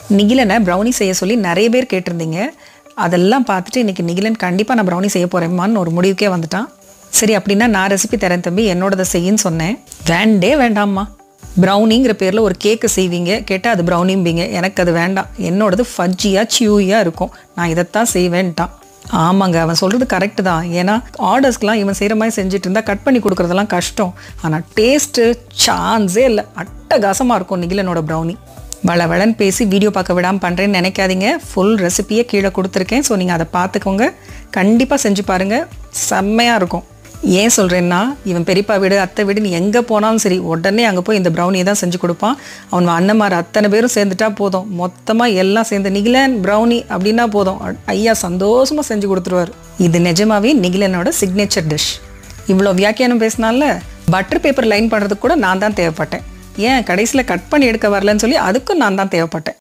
நிகிலனை brownie செய்ய சொல்லி நிறைய பேர் கேட்டிருந்தீங்க அதெல்லாம் பார்த்துட்டு இன்னைக்கு நிகிலன் கண்டிப்பாக நான் ப்ரௌனி செய்ய போகிறேம்மான்னு ஒரு முடிவுக்கே வந்துட்டான் சரி அப்படின்னா நான் ரெசிபி தரேன் தம்பி என்னோடதை செய்யின்னு சொன்னேன் வேண்டே வேண்டாம்மா ப்ரௌனிங்கிற பேரில் ஒரு கேக்கு செய்வீங்க கேட்டால் அது ப்ரௌனிம்பிங்க எனக்கு அது வேண்டாம் என்னோடது ஃபஜ்ஜியாக சியூயாக இருக்கும் நான் இதைத்தான் செய்வேன்ட்டான் ஆமாங்க அவன் சொல்கிறது கரெக்டு தான் ஏன்னா ஆர்டர்ஸ்க்கெலாம் இவன் செய்கிற மாதிரி செஞ்சுட்டு இருந்தால் கட் பண்ணி கொடுக்குறதெல்லாம் கஷ்டம் ஆனால் டேஸ்ட்டு சான்ஸே இல்லை அட்டகாசமாக இருக்கும் நிகிலனோட ப்ரௌனி வளவளன்னு பேசி வீடியோ பார்க்க விடாமல் பண்ணுறேன்னு நினைக்காதீங்க ஃபுல் ரெசிபியே கீழே கொடுத்துருக்கேன் ஸோ நீங்கள் அதை பார்த்துக்கோங்க கண்டிப்பாக செஞ்சு பாருங்கள் செம்மையாக இருக்கும் ஏன் சொல்கிறேன்னா இவன் பெரியப்பா வீடு அத்தை வீடு நீ எங்கே போனாலும் சரி உடனே அங்கே போய் இந்த ப்ரௌனியை தான் செஞ்சு கொடுப்பான் அவன் அண்ணன்மார் அத்தனை பேரும் சேர்ந்துட்டா போதும் மொத்தமாக எல்லாம் சேர்ந்து நிகிலன் ப்ரௌனி அப்படின்னா போதும் அ- ஐயா சந்தோஷமாக செஞ்சு கொடுத்துருவார் இது நிஜமாவே நிகிலனோட சிக்னேச்சர் டிஷ் இவ்வளோ வியாக்கியானம் பேசினால பட்டர் பேப்பர் லைன் பண்ணுறதுக்கு கூட நான் தான் தேவைப்பட்டேன் ஏன் கடைசியில் கட் பண்ணி எடுக்க வரலன்னு சொல்லி அதுக்கும் நான் தான் தேவைப்பட்டேன்